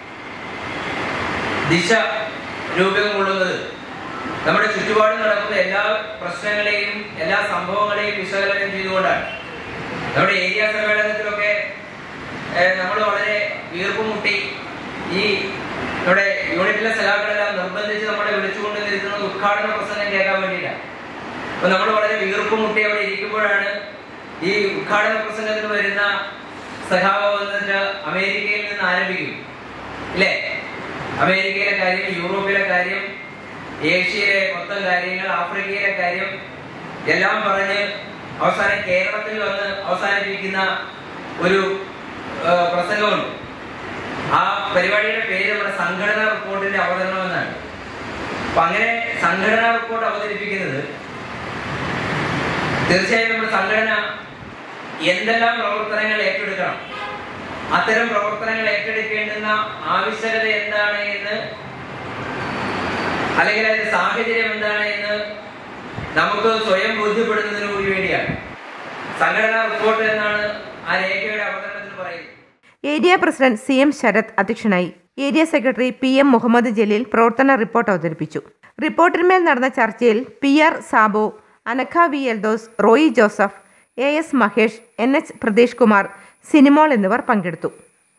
ദിശ രൂപം കൊള്ളുന്നത് നമ്മുടെ ചുറ്റുപാടും നടക്കുന്ന എല്ലാ പ്രശ്നങ്ങളെയും എല്ലാ സംഭവങ്ങളെയും വിശകലനം ചെയ്തുകൊണ്ടാണ് നമ്മുടെ ഏരിയ സമ്മേളനത്തിലൊക്കെ നമ്മൾ വളരെ വീർപ്പുമുട്ടി ഈ നമ്മുടെ യൂണിറ്റിലെ സഖാക്കളെല്ലാം നിർബന്ധിച്ച് നമ്മളെ വിളിച്ചുകൊണ്ട് നിൽക്കുന്നത് ഉദ്ഘാടന പ്രസംഗം കേൾക്കാൻ വേണ്ടിയിട്ടാണ് അപ്പൊ നമ്മൾ വളരെ വീർപ്പുമുട്ടി അവിടെ ഇരിക്കുമ്പോഴാണ് ഈ ഉദ്ഘാടന പ്രസംഗത്തിന് വരുന്ന സഖാവ് വന്നിട്ട് അമേരിക്കയിൽ നിന്ന് ആരംഭിക്കും ഇല്ലേ അമേരിക്കയിലെ കാര്യം യൂറോപ്പിലെ കാര്യം ഏഷ്യയിലെ മൊത്തം കാര്യങ്ങൾ ആഫ്രിക്കയിലെ കാര്യം എല്ലാം പറഞ്ഞ് അവസാനം കേരളത്തിൽ വന്ന് അവസാനിപ്പിക്കുന്ന ഒരു ആ, പ്രസംഗമുണ്ട് ആ പരിപാടിയുടെ പേര് നമ്മുടെ സംഘടനാ റിപ്പോർട്ടിന്റെ അവതരണം എന്നാണ് അപ്പൊ അങ്ങനെ സംഘടനാ റിപ്പോർട്ട് അവതരിപ്പിക്കുന്നത് തീർച്ചയായും നമ്മുടെ സംഘടന എന്തെല്ലാം പ്രവർത്തനങ്ങൾ ഏറ്റെടുക്കണം അത്തരം പ്രവർത്തനങ്ങൾ ഏറ്റെടുക്കേണ്ടുന്ന ആവശ്യകത എന്താണ് എന്ന് അല്ലെങ്കിൽ അതിന്റെ സാഹചര്യം എന്താണ് എന്ന് നമുക്ക് സ്വയം ബോധ്യപ്പെടുന്നതിന് കൂടി വേണ്ടിയാണ് സംഘടനാ റിപ്പോർട്ട് എന്നാണ് ആ രേഖയുടെ അവതരണത്തിൽ പറയുന്നത് area president C M Sarath അധ്യക്ഷനായി area secretary P M Muhammad Jaleel പ്രവർത്തന റിപ്പോർട്ട് അവതരിപ്പിച്ചു റിപ്പോർട്ടിന്മേൽ നടന്ന ചർച്ചയിൽ P R Sabu Anakha V Eldhose Roy Joseph A S Mahesh N H Pratheesh Kumar Sinimol എന്നിവർ പങ്കെടുത്തു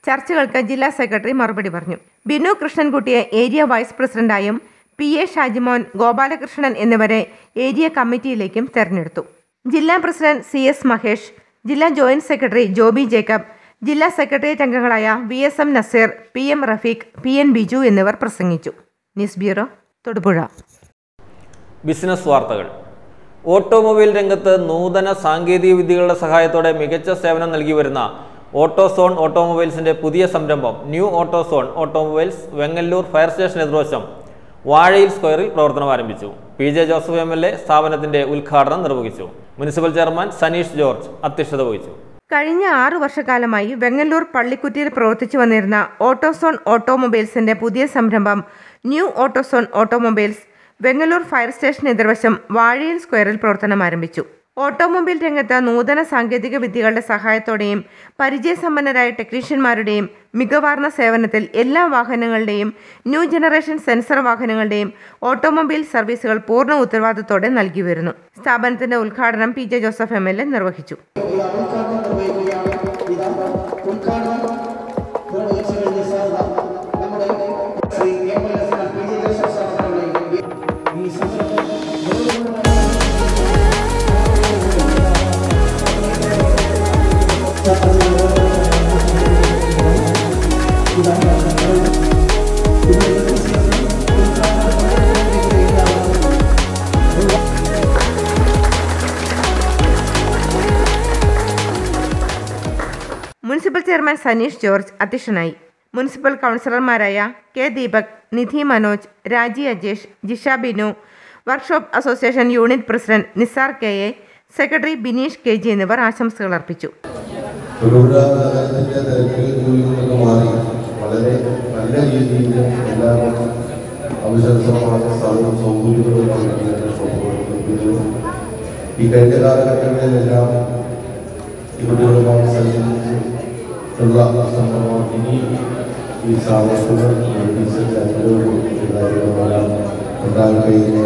ചർച്ചകൾക്ക് ജില്ലാ സെക്രട്ടറി മറുപടി പറഞ്ഞു ബിനു കൃഷ്ണൻകുട്ടിയെ ഏരിയ വൈസ് പ്രസിഡന്റായും പി എ ഷാജിമോൻ ഗോപാലകൃഷ്ണൻ എന്നിവരെ ഏരിയ കമ്മിറ്റിയിലേക്കും തെരഞ്ഞെടുത്തു ജില്ലാ പ്രസിഡന്റ് സി എസ് മഹേഷ് ജില്ലാ ജോയിന്റ് സെക്രട്ടറി ജോബി ജേക്കബ് ജില്ലാ സെക്രട്ടേറിയറ്റ് അംഗങ്ങളായ V S M Nazeer P M Rafeeq P N Biju എന്നിവർ പ്രസംഗിച്ചു ന്യൂസ് ബ്യൂറോ തൊടുപുഴ ബിസിനസ് വാർത്തകൾ ഓട്ടോമൊബൈൽ രംഗത്ത് നൂതന സാങ്കേതിക വിദ്യകളുടെ സഹായത്തോടെ മികച്ച സേവനം നൽകി വരുന്ന ഓട്ടോസോൺ ഓട്ടോമൊബൈൽസിന്റെ പുതിയ സംരംഭം new Autozone automobiles Vengalloor fire station എതിർവശം വാഴയിൽ സ്ക്വയറിൽ പ്രവർത്തനം ആരംഭിച്ചു P J Joseph M L A സ്ഥാപനത്തിന്റെ ഉദ്ഘാടനം നിർവഹിച്ചു മുനിസിപ്പൽ ചെയർമാൻ സനീഷ് ജോർജ് അധ്യക്ഷത വഹിച്ചു കഴിഞ്ഞ ആറു വർഷക്കാലമായി വെങ്ങല്ലൂർ പള്ളിക്കുറ്റിയിൽ പ്രവർത്തിച്ചു വന്നിരുന്ന ഓട്ടോസോൺ ഓട്ടോമൊബൈൽസിന്റെ പുതിയ സംരംഭം new Autozone automobiles Vengalloor fire station എതിർവശം വാഴയിൽ സ്ക്വയറിൽ പ്രവർത്തനം ആരംഭിച്ചു ഓട്ടോമൊബൈൽ രംഗത്ത് നൂതന സാങ്കേതിക വിദ്യകളുടെ സഹായത്തോടെയും പരിചയസമ്പന്നരായ ടെക്നീഷ്യന്മാരുടെയും മികവാർന്ന സേവനത്തിൽ എല്ലാ വാഹനങ്ങളുടെയും ന്യൂ ജനറേഷൻ സെൻസർ വാഹനങ്ങളുടെയും ഓട്ടോമൊബൈൽ സർവീസുകൾ പൂർണ്ണ ഉത്തരവാദിത്തോടെ നൽകി വരുന്നു സ്ഥാപനത്തിന്റെ ഉദ്ഘാടനം P J Joseph M L A നിർവഹിച്ചു മുനിസിപ്പൽ ചെയർമാൻ സനീഷ് ജോർജ് അധ്യക്ഷനായി മുനിസിപ്പൽ കൗൺസിലർമാരായ K Deepak Nidhi Manoj Raji Ajesh Jisha Binu workshop association unit president Nisar K A secretary Bineesh K G എന്നിവർ ആശംസകൾ അർപ്പിച്ചു തൊടുപുഴ നഗരത്തിന്റെ തിരക്കുകളിൽ നിന്നൊക്കെ മാറി വളരെ നല്ല രീതിയിൽ എല്ലാവർക്കും ആവശ്യമായ സ്ഥലവും സൗകര്യങ്ങളും നൽകിയ ഷോപ്പുകൾ നിർമ്മിക്കുന്നു ഈ കഴിഞ്ഞ കാലഘട്ടങ്ങളിലെല്ലാം ഇവിടെയുമായി സഞ്ചരിച്ചുള്ള സംഭവം ഇനി ഈ സ്ഥാപനത്തിന് ഡീസൽ അനുഭവവും കാര്യങ്ങളെല്ലാം ഉണ്ടാകുകയും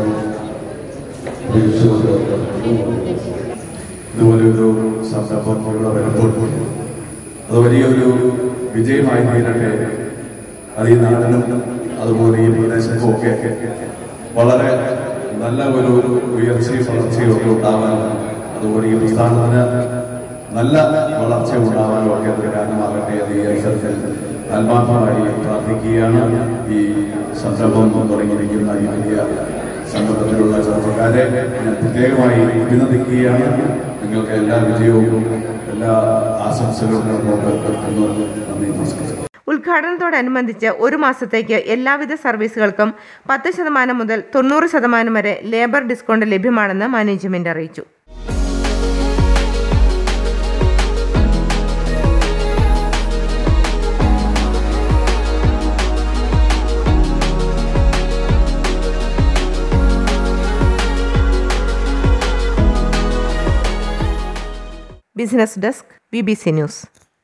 ഇതുപോലൊരു സംരംഭം ഇവിടെ വരുമ്പോൾ അത് വലിയൊരു വിജയമായി തീരട്ടെ അത് ഈ നാടിനും അതുപോലെ ഈ പ്രദേശത്തും ഒക്കെ വളരെ നല്ല ഒരു ഉയർച്ചയും വളർച്ചയും ഒക്കെ ഉണ്ടാവാനും അതുപോലെ ഈ പ്രസ്ഥാനത്തിന് നല്ല വളർച്ച ഉണ്ടാവാനും ഒക്കെ അത് കാരണമാകട്ടെ അത് ഈ അവസരത്തിൽ ആത്മാർത്ഥമായി പ്രാർത്ഥിക്കുകയാണ് ഈ സംരംഭം തുടങ്ങിയിരിക്കുന്ന ഈ വലിയ സംഘത്തിലുള്ള ചെറുപ്പക്കാരെ ഞാൻ പ്രത്യേകമായി അഭിനന്ദിക്കുകയാണ് നിങ്ങൾക്ക് എല്ലാ വിജയവും എല്ലാ ആശംസകളും നേർന്നുകൊണ്ട് എന്ന് നന്ദി നമസ്കാരം ഉദ്ഘാടനത്തോടനുബന്ധിച്ച് ഒരു മാസത്തേക്ക് എല്ലാവിധ സർവീസുകൾക്കും പത്ത് ശതമാനം മുതൽ തൊണ്ണൂറ് ശതമാനം വരെ ലേബർ ഡിസ്കൗണ്ട് ലഭ്യമാണെന്ന് മാനേജ്മെന്റ് അറിയിച്ചു business desk B B C news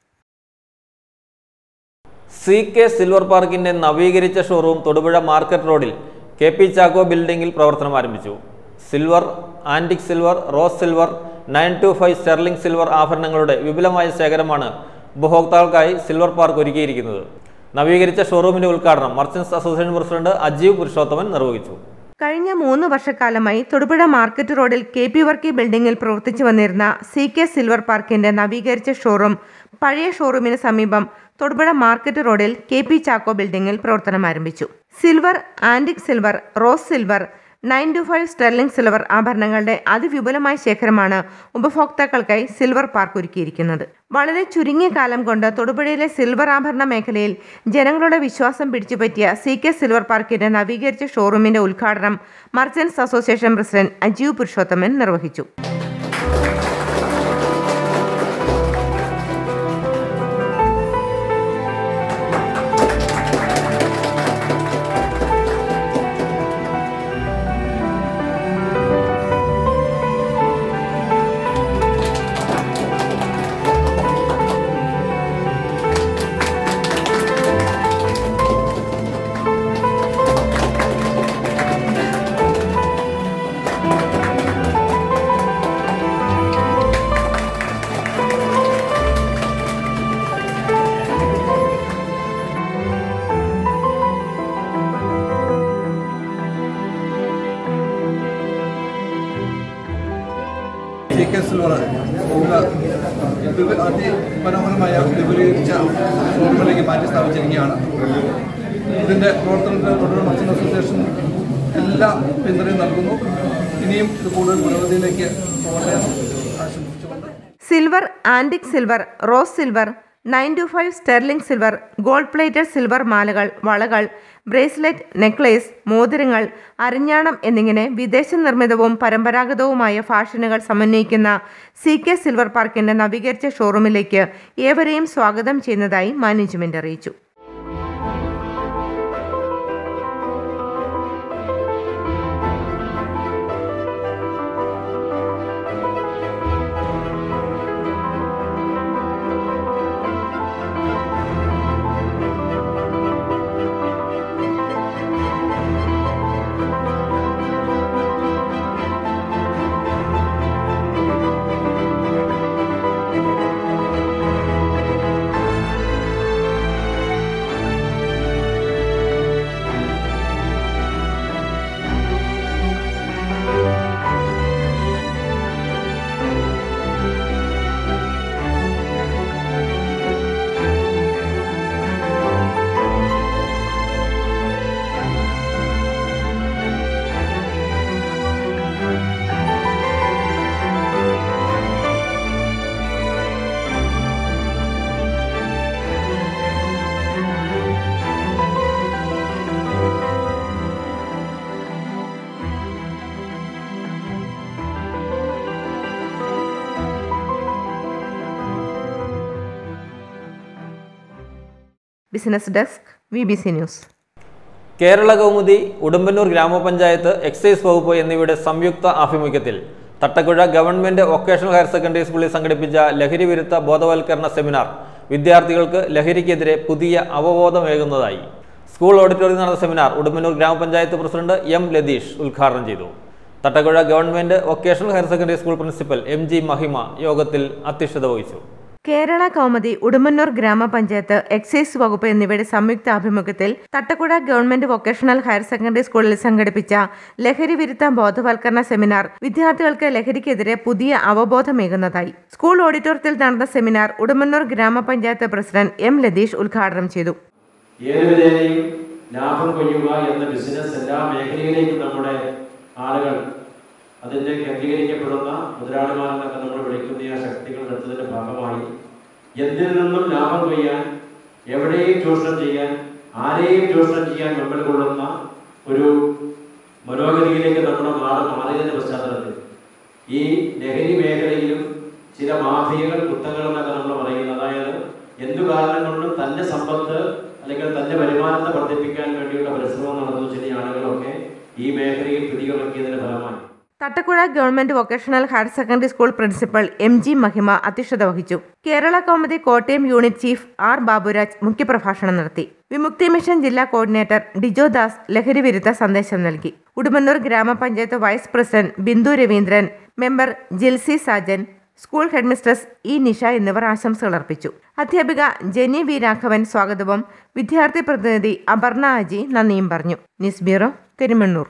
C K silver പാർക്കിന്റെ നവീകരിച്ച ഷോറൂം തൊടുപുഴ മാർക്കറ്റ് റോഡിൽ കെ പി ചാക്കോ ബിൽഡിംഗിൽ പ്രവർത്തനം ആരംഭിച്ചു silver antique silver rose silver nine two five sterling silver ആഭരണങ്ങളുടെ വിപുലമായ ശേഖരമാണ് ഉപഭോക്താക്കൾക്കായി സിൽവർ പാർക്ക് ഒരുക്കിയിരിക്കുന്നത് നവീകരിച്ച ഷോറൂമിന്റെ ഉദ്ഘാടനം merchants association president Ajeev Purushothaman നിർവഹിച്ചു കഴിഞ്ഞ മൂന്ന് വർഷക്കാലമായി തൊടുപുഴ മാർക്കറ്റ് റോഡിൽ കെ പി വർക്കി ബിൽഡിംഗിൽ പ്രവർത്തിച്ചു വന്നിരുന്ന സി കെ സിൽവർ പാർക്കിന്റെ നവീകരിച്ച ഷോറൂം പഴയ ഷോറൂമിന് സമീപം തൊടുപുഴ മാർക്കറ്റ് റോഡിൽ കെ പി ചാക്കോ ബിൽഡിംഗിൽ പ്രവർത്തനം ആരംഭിച്ചു silver antique silver rose silver nine two five sterling silver ആഭരണങ്ങളുടെ അതിവിപുലമായ ശേഖരമാണ് ഉപഭോക്താക്കൾക്കായി സിൽവർ പാർക്ക് ഒരുക്കിയിരിക്കുന്നത് വളരെ ചുരുങ്ങിയ കാലം കൊണ്ട് തൊടുപുഴയിലെ സിൽവർ ആഭരണ മേഖലയിൽ ജനങ്ങളുടെ വിശ്വാസം പിടിച്ചുപറ്റിയ സി കെ സിൽവർ പാർക്കിന്റെ നവീകരിച്ച ഷോറൂമിന്റെ ഉദ്ഘാടനം merchants association president Ajeev Purushothaman നിർവഹിച്ചു സിൽവർ അതിമനോഹരമായ വിപുലീകരിച്ച ഷോറൂമിലേക്ക് മാറ്റി സ്ഥാപിച്ചിരിക്കുകയാണ് ഇതിൻ്റെ പ്രവർത്തനത്തിന് തൊഴിൽ മർച്ചൻ്റ് അസോസിയേഷൻ എല്ലാ പിന്തുണയും നൽകുന്നു ഇനിയും ഇത് കൂടുതൽ പുരോഗതിയിലേക്ക് പോകട്ടെ എന്ന് ആശംസിച്ചുകൊണ്ട് silver antique silver rose silver nine two five sterling silver gold plated silver മാലകൾ വളകൾ ബ്രേസ്ലെറ്റ് നെക്ലേസ് മോതിരങ്ങൾ അരഞ്ഞാണം എന്നിങ്ങനെ വിദേശ നിർമ്മിതവും പരമ്പരാഗതവുമായ ഫാഷനുകൾ സമന്വയിക്കുന്ന സി കെ സിൽവർ പാർക്കിന്റെ നവീകരിച്ച ഷോറൂമിലേക്ക് ഏവരെയും സ്വാഗതം ചെയ്യുന്നതായി മാനേജ്മെന്റ് അറിയിച്ചു business desk V B C news Kerala Kaumudi Udumbannoor grama panchayat excise വകുപ്പ് എന്നിവയുടെ സംയുക്ത ആഭിമുഖ്യത്തിൽ Thattakuzha government vocational higher secondary സ്കൂളിൽ സംഘടിപ്പിച്ച ലഹരി വിരുദ്ധ ബോധവൽക്കരണ സെമിനാർ വിദ്യാർത്ഥികൾക്ക് ലഹരിക്കെതിരെ പുതിയ അവബോധമേകുന്നതായി സ്കൂൾ ഓഡിറ്റോറിയം നടന്ന seminar Udumbannoor grama panchayat president M Latheesh ഉദ്ഘാടനം ചെയ്തു Thattakuzha government vocational higher secondary school principal M G Mahima യോഗത്തിൽ അധ്യക്ഷത വഹിച്ചു കേരള കൗമുദി ഉടുമ്പന്നൂർ ഗ്രാമപഞ്ചായത്ത് എക്സൈസ് വകുപ്പ് എന്നിവയുടെ സംയുക്ത ആഭിമുഖ്യത്തിൽ Thattakuzha government vocational higher secondary സ്കൂളിൽ സംഘടിപ്പിച്ച ലഹരി വിരുദ്ധ ബോധവൽക്കരണ സെമിനാർ വിദ്യാർത്ഥികൾക്ക് ലഹരിക്കെതിരെ പുതിയ അവബോധമേകുന്നതായി സ്കൂൾ ഓഡിറ്റോറിയത്തിൽ നടന്ന seminar Udumbannoor grama panchayat president M Latheesh ഉദ്ഘാടനം ചെയ്തു ഏത് വിധേനയും ലാഭം കൊയ്യുക എന്ന ബിസിനസ് എല്ലാ മേഖലയിലേക്കും നമ്മുടെ ആളുകൾ അതിൻ്റെ കേന്ദ്രീകരിക്കപ്പെടുന്ന മുതലാളിമാരെന്നൊക്കെ നമ്മൾ വിളിക്കുന്ന ആ ശക്തികൾ എടുത്തതിൻ്റെ ഭാഗമായി എന്തിൽ നിന്നും ലാഭം കൊയ്യാൻ എവിടെയും ചൂഷണം ചെയ്യാൻ ആരെയും ചൂഷണം ചെയ്യാൻ നമ്മൾ കൊള്ളുന്ന ഒരു മനോഗതിയിലേക്ക് നമ്മുടെ നാട് മാറിയതിൻ്റെ പശ്ചാത്തലത്തിൽ ഈ ലഹരി മേഖലയിലും ചില മാഫിയകൾ കുത്തകൾ എന്നൊക്കെ നമ്മൾ പറയുന്നത് അതായത് എന്തു കാരണം കൊണ്ടും തന്റെ സമ്പത്ത് അല്ലെങ്കിൽ തന്റെ വരുമാനത്തെ വർദ്ധിപ്പിക്കാൻ വേണ്ടിയുള്ള പരിശ്രമം നടത്തുന്ന ചില ആളുകളൊക്കെ ഈ മേഖലയിൽ പിടികളക്കിയതിന്റെ ഫലമായി Thattakuzha government vocational higher secondary school principal M G Mahima അധ്യക്ഷത വഹിച്ചു Kerala Kaumudi Kottayam unit chief R Baburaj മുഖ്യപ്രഭാഷണം നടത്തി വിമുക്തി മിഷൻ ജില്ലാ കോർഡിനേറ്റർ ഡിജോ ദാസ് ലഹരി വിരുദ്ധ സന്ദേശം നൽകി Udumbannoor grama panchayat vice president Bindu Raveendran member Jilsy Sajan school headmistress E Nisha എന്നിവർ ആശംസകൾ അർപ്പിച്ചു അധ്യാപിക ജെനി വി രാഘവൻ സ്വാഗതവും വിദ്യാർത്ഥി പ്രതിനിധി അപർണ അജി നന്ദിയും പറഞ്ഞു news bureau Karimannoor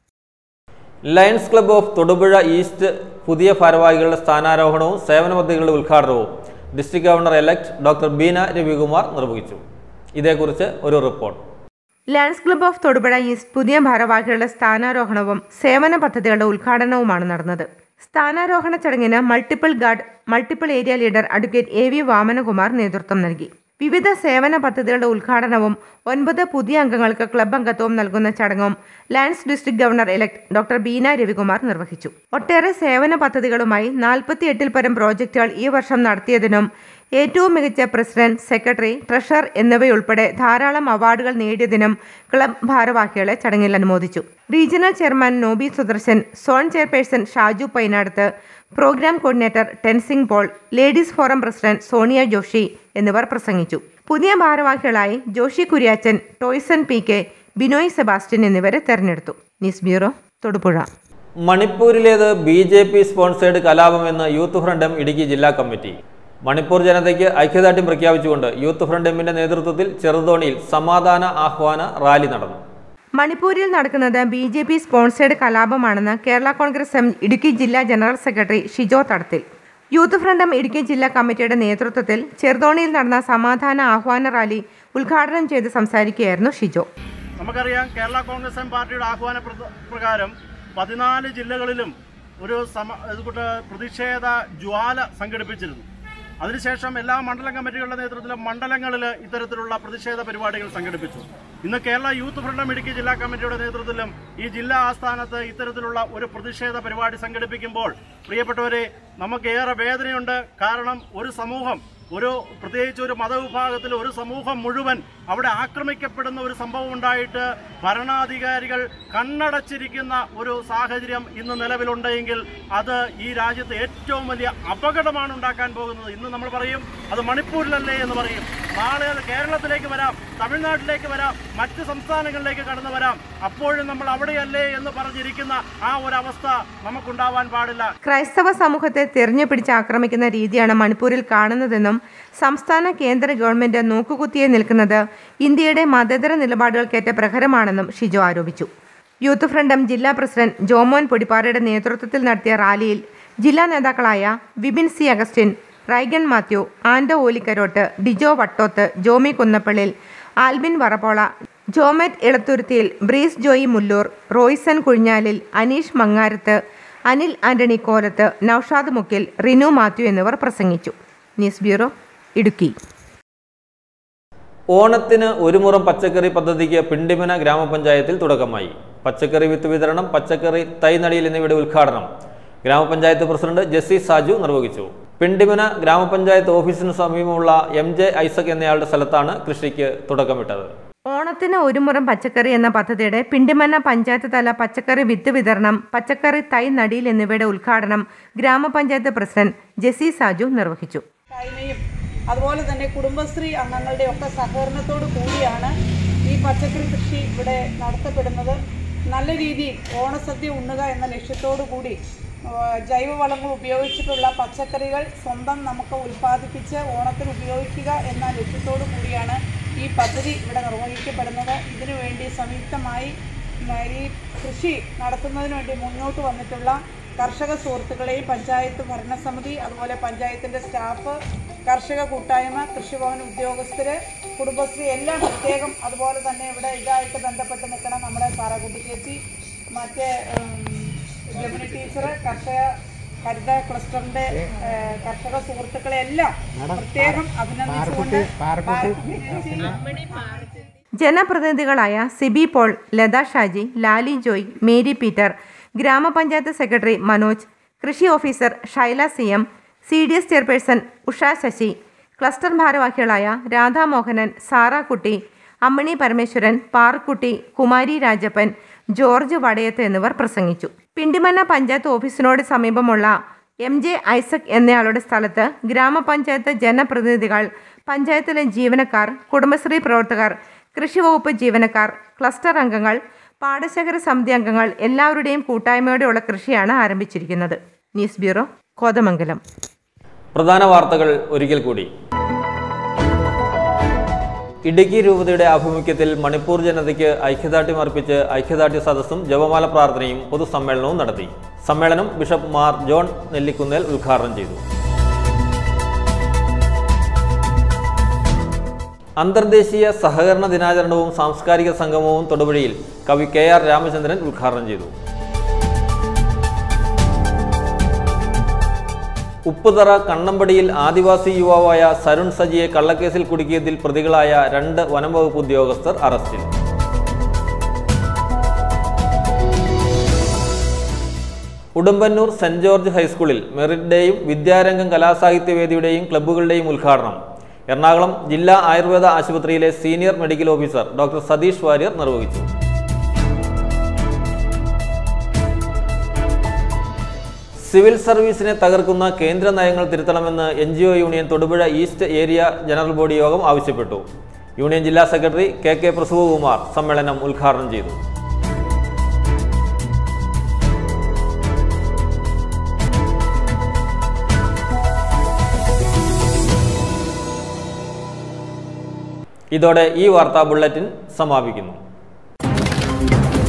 lions club of Thodupuzha east പുതിയ ഭാരവാഹികളുടെ സ്ഥാനാരോഹണവും സേവന പദ്ധതികളുടെ ഉദ്ഘാടനവും district governor elect doctor Beena Ravikumar നിർവഹിച്ചു ഇതേക്കുറിച്ച് ഒരു report lions club of Thodupuzha east പുതിയ ഭാരവാഹികളുടെ സ്ഥാനാരോഹണവും സേവന പദ്ധതികളുടെ ഉദ്ഘാടനവുമാണ് നടന്നത് സ്ഥാനാരോഹണ ചടങ്ങിന് multiple guard multiple area leader advocate A V Vamanakumar നേതൃത്വം നൽകി വിവിധ സേവന പദ്ധതികളുടെ ഉദ്ഘാടനവും ഒൻപത് പുതിയ അംഗങ്ങൾക്ക് ക്ലബ് അംഗത്വവും നൽകുന്ന ചടങ്ങും lions district governor elect doctor Beena Ravikumar നിർവഹിച്ചു ഒട്ടേറെ സേവന പദ്ധതികളുമായി നാൽപ്പത്തിയെട്ടിൽ പരം പ്രോജക്റ്റുകൾ ഈ വർഷം നടത്തിയതിനും ഏറ്റവും മികച്ച പ്രസിഡന്റ് സെക്രട്ടറി ട്രഷറർ എന്നിവയുൾപ്പെടെ ധാരാളം അവാർഡുകൾ നേടിയതിനും ക്ലബ് ഭാരവാഹികളെ ചടങ്ങിൽ അനുമോദിച്ചു regional chairman Noby Sudarshan zone chairperson Shaju Painadath programme coordinator Tenzing Paul ladies forum president Sonia Joshy എന്നിവർ പ്രസംഗിച്ചു പുതിയ ഭാരവാഹികളായി ജോഷി കുര്യാച്ചൻ ടോയ്സൺ പി കെ ബിനോയ് സെബാസ്റ്റ്യൻ എന്നിവരെ തെരഞ്ഞെടുത്തു ന്യൂസ് ബ്യൂറോ തൊടുപുഴ മണിപ്പൂരിലേത് ബി ജെ പി സ്പോൺസേഡ് കലാപമെന്ന് യൂത്ത് ഫ്രണ്ട് എം ഇടുക്കി ജില്ലാ കമ്മിറ്റി മണിപ്പൂർ ജനതയ്ക്ക് ഐക്യദാർഢ്യം പ്രഖ്യാപിച്ചുകൊണ്ട് യൂത്ത് ഫ്രണ്ട് എമ്മിന്റെ നേതൃത്വത്തിൽ ചെറുതോണിയിൽ സമാധാന ആഹ്വാന റാലി നടന്നു മണിപ്പൂരിൽ നടക്കുന്നത് ബി ജെ പി സ്പോൺസേഡ് കലാപമാണെന്ന് കേരള കോൺഗ്രസ് എം ഇടുക്കി ജില്ലാ ജനറൽ സെക്രട്ടറി ഷിജോ തടത്തിൽ യൂത്ത് ഫ്രണ്ടം ഇടുക്കി ജില്ലാ കമ്മിറ്റിയുടെ നേതൃത്വത്തിൽ ചെറുതോണിയിൽ നടന്ന സമാധാന ആഹ്വാന റാലി ഉദ്ഘാടനം ചെയ്ത് സംസാരിക്കുകയായിരുന്നു ഷിജോ നമുക്കറിയാം കേരള കോൺഗ്രസ് എം പാർട്ടിയുടെ ആഹ്വാന പ്ര- പ്രകാരം പതിനാല് ജില്ലകളിലും ഒരു സമ ഇതുകൂട്ട് പ്രതിഷേധ ജ്വാല സംഘടിപ്പിച്ചിരുന്നു അതിനുശേഷം എല്ലാ മണ്ഡലം കമ്മിറ്റികളുടെ നേതൃത്വത്തിലും മണ്ഡലങ്ങളിൽ ഇത്തരത്തിലുള്ള പ്രതിഷേധ പരിപാടികൾ സംഘടിപ്പിച്ചു ഇന്ന് കേരള യൂത്ത് ഫ്രണ്ടം ഇടുക്കി ജില്ലാ കമ്മിറ്റിയുടെ നേതൃത്വത്തിലും ഈ ജില്ലാ ആസ്ഥാനത്ത് ഇത്തരത്തിലുള്ള ഒരു പ്രതിഷേധ പരിപാടി സംഘടിപ്പിക്കുമ്പോൾ പ്രിയപ്പെട്ടവരെ നമുക്കേറെ വേദനയുണ്ട് കാരണം ഒരു സമൂഹം ഒരു പ്രത്യേകിച്ച് ഒരു മതവിഭാഗത്തിൽ ഒരു സമൂഹം മുഴുവൻ അവിടെ ആക്രമിക്കപ്പെടുന്ന ഒരു സംഭവം ഉണ്ടായിട്ട് ഭരണാധികാരികൾ കണ്ണടച്ചിരിക്കുന്ന ഒരു സാഹചര്യം ഇന്ന് നിലവിലുണ്ടെങ്കിൽ അത് ഈ രാജ്യത്ത് ഏറ്റവും വലിയ അപകടമാണ് ഉണ്ടാക്കാൻ പോകുന്നത് ഇന്ന് നമ്മൾ പറയും അത് മണിപ്പൂരിലല്ലേ എന്ന് പറയും നാളെ അത് കേരളത്തിലേക്ക് വരാം തമിഴ്നാട്ടിലേക്ക് വരാം മറ്റ് സംസ്ഥാനങ്ങളിലേക്ക് കടന്നു വരാം അപ്പോഴും നമ്മൾ അവിടെയല്ലേ എന്ന് പറഞ്ഞിരിക്കുന്ന ആ ഒരു അവസ്ഥ നമുക്കുണ്ടാവാൻ പാടില്ല ക്രൈസ്തവ സമൂഹത്തെ തെരഞ്ഞു പിടിച്ച് ആക്രമിക്കുന്ന രീതിയാണ് മണിപ്പൂരിൽ കാണുന്നതെന്നും സംസ്ഥാന കേന്ദ്ര ഗവൺമെന്റ് നോക്കുകുത്തിയെ നിൽക്കുന്നത് ഇന്ത്യയുടെ മതേതര നിലപാടുകൾക്കേറ്റ പ്രഹരമാണെന്നും ഷിജോ ആരോപിച്ചു യൂത്ത് ഫ്രണ്ടം ജില്ലാ പ്രസിഡന്റ് ജോമോൻ പൊടിപ്പാറയുടെ നേതൃത്വത്തിൽ നടത്തിയ റാലിയിൽ ജില്ലാ നേതാക്കളായ വിപിൻ സി അഗസ്റ്റിൻ റൈഗൺ മാത്യു ആൻഡോ ഓലിക്കരോട്ട് ഡിജോ വട്ടോത്ത് ജോമി കുന്നപ്പള്ളിൽ ആൽബിൻ വറപ്പോള ജോമറ്റ് ഇളത്തുരുത്തിയിൽ ബ്രീസ് ജോയി മുല്ലൂർ റോയ്സൺ കുഴിഞ്ഞാലിൽ അനീഷ് മങ്ങാരത്ത് അനിൽ ആന്റണി കോലത്ത് നൌഷാദ് മുക്കിൽ റിനു മാത്യു എന്നിവർ പ്രസംഗിച്ചു ന്യൂസ് ബ്യൂറോ ഇടുക്കി ഓണത്തിന് ഒരു മുറം പച്ചക്കറി പദ്ധതിക്ക് പിണ്ടിമന ഗ്രാമപഞ്ചായത്തിൽ തുടക്കമായി പച്ചക്കറി വിത്ത് വിതരണം പച്ചക്കറി തൈനടിയിൽ എന്നിവയുടെ ഉദ്ഘാടനം ഗ്രാമപഞ്ചായത്ത് പ്രസിഡന്റ് ജെസ്സി സാജു നിർവഹിച്ചു പിണ്ടിമന ഗ്രാമപഞ്ചായത്ത് ഓഫീസിന് സമീപമുള്ള എം ജെ ഐസക് എന്നയാളുടെ സ്ഥലത്താണ് കൃഷിക്ക് തുടക്കമിട്ടത് ഓണത്തിന് ഒരു മുറം പച്ചക്കറി എന്ന പദ്ധതിയുടെ പിണ്ടിമന്ന പഞ്ചായത്ത് തല പച്ചക്കറി വിത്ത് വിതരണം പച്ചക്കറി തൈ നടിയിൽ എന്നിവയുടെ ഉദ്ഘാടനം ഗ്രാമപഞ്ചായത്ത് പ്രസിഡന്റ് ജെസ്സി സാജു നിർവഹിച്ചു കൂട്ടായ്മയും അതുപോലെ തന്നെ കുടുംബശ്രീ അംഗങ്ങളുടെ ഒക്കെ സഹകരണത്തോടു കൂടിയാണ് ഈ പച്ചക്കറി കൃഷി ഇവിടെ നടത്തപ്പെടുന്നത് നല്ല രീതിയിൽ ഓണസദ്യ ഉണ്ണുക എന്ന ലക്ഷ്യത്തോടു കൂടി ആ, ജൈവവളങ്ങൾ ഉപയോഗിച്ചിട്ടുള്ള പച്ചക്കറികൾ സ്വന്തം നമുക്ക് ഉൽപ്പാദിപ്പിച്ച് ഓണത്തിന് ഉപയോഗിക്കുക എന്ന ലക്ഷ്യത്തോടു കൂടിയാണ് ഈ പദ്ധതി ഇവിടെ നിർവഹിക്കപ്പെടുന്നത് ഇതിനുവേണ്ടി സംയുക്തമായി ഉം, ഈ കൃഷി നടത്തുന്നതിന് വേണ്ടി മുന്നോട്ട് വന്നിട്ടുള്ള കർഷക സുഹൃത്തുക്കളെയും പഞ്ചായത്ത് ഭരണസമിതി അതുപോലെ പഞ്ചായത്തിൻ്റെ സ്റ്റാഫ് കർഷക കൂട്ടായ്മ കൃഷിഭവൻ ഉദ്യോഗസ്ഥര് കുടുംബശ്രീ എല്ലാം പ്രത്യേകം അതുപോലെ തന്നെ ഇവിടെ ഇതായിട്ട് ബന്ധപ്പെട്ട് നിൽക്കണം നമ്മുടെ പാറാക്കുട്ടി ചേച്ചി മറ്റേ ഉം, ജമുന ടീച്ചർ കർഷക ഹരിത ക്ലസ്റ്ററിന്റെ ഏഹ്, കർഷക സുഹൃത്തുക്കളെ എല്ലാം പ്രത്യേകം അഭിനന്ദിച്ചുകൊണ്ട് പാറക്കുട്ടി ചേച്ചി ജനപ്രതിനിധികളായ സിബി പോൾ ലത ഷാജി ലാലി ജോയ് മേരി പീറ്റർ ഗ്രാമപഞ്ചായത്ത് സെക്രട്ടറി മനോജ് കൃഷി officer Shaila C M C D S chairperson Usha Sasi cluster ഭാരവാഹികളായ രാധാമോഹനൻ സാറാക്കുട്ടി അമ്മണി പരമേശ്വരൻ പാർക്കുട്ടി കുമാരി രാജപ്പൻ ജോർജ് വടയത്ത് എന്നിവർ പ്രസംഗിച്ചു പിണ്ടിമന്ന പഞ്ചായത്ത് ഓഫീസിനോട് സമീപമുള്ള എം ജെ ഐസക് എന്നയാളുടെ സ്ഥലത്ത് ഗ്രാമപഞ്ചായത്ത് ജനപ്രതിനിധികൾ പഞ്ചായത്തിലെ ജീവനക്കാർ കുടുംബശ്രീ പ്രവർത്തകർ കൃഷിവകുപ്പ് ജീവനക്കാർ ക്ലസ്റ്റർ അംഗങ്ങൾ പാടശേഖര സമിതി അംഗങ്ങൾ എല്ലാവരുടെയും കൂട്ടായ്മയോടെയുള്ള കൃഷിയാണ് ആരംഭിച്ചിരിക്കുന്നത് ന്യൂസ് ബ്യൂറോ കോതമംഗലം പ്രധാന വാർത്തകൾ ഒരിക്കൽ കൂടി ഇടുക്കി രൂപതയുടെ ആഭിമുഖ്യത്തിൽ മണിപ്പൂർ ജനതയ്ക്ക് ഐക്യദാർഢ്യം അർപ്പിച്ച് ഐക്യദാർഢ്യ സദസ്സും ജപമാല പ്രാർത്ഥനയും പൊതുസമ്മേളനവും നടത്തി സമ്മേളനം ബിഷപ്പ് മാർ ജോൺ നെല്ലിക്കുന്നേൽ ഉദ്ഘാടനം ചെയ്തു അന്തർദേശീയ സഹകരണ ദിനാചരണവും സാംസ്കാരിക സംഗമവും തൊടുപുഴയിൽ കവി കെ ആർ രാമചന്ദ്രൻ ഉദ്ഘാടനം ചെയ്തു ഉപ്പുതറ കണ്ണമ്പടിയിൽ ആദിവാസി യുവാവായ സരുൺ സജിയെ കള്ളക്കേസിൽ കുടുക്കിയതിൽ പ്രതികളായ രണ്ട് വനംവകുപ്പ് ഉദ്യോഗസ്ഥർ അറസ്റ്റിൽ ഉടുമ്പന്നൂർ സെന്റ് ജോർജ് ഹൈസ്കൂളിൽ മെറിറ്റ് ഡേയും വിദ്യാരംഗം കലാസാഹിത്യവേദിയുടെയും ക്ലബ്ബുകളുടെയും ഉദ്ഘാടനം എറണാകുളം ജില്ലാ ആയുർവേദ ആശുപത്രിയിലെ senior medical officer doctor Satheesh Warrier നിർവഹിച്ചു സിവിൽ സർവീസിനെ തകർക്കുന്ന കേന്ദ്ര നയങ്ങൾ തിരുത്തണമെന്ന് N G O union Thodupuzha east area general body യോഗം ആവശ്യപ്പെട്ടു യൂണിയൻ ജില്ലാ സെക്രട്ടറി കെ കെ പ്രസവകുമാർ സമ്മേളനം ഉദ്ഘാടനം ചെയ്തു ഇതോടെ ഈ വാർത്താ ബുള്ളറ്റിൻ സമാപിക്കുന്നു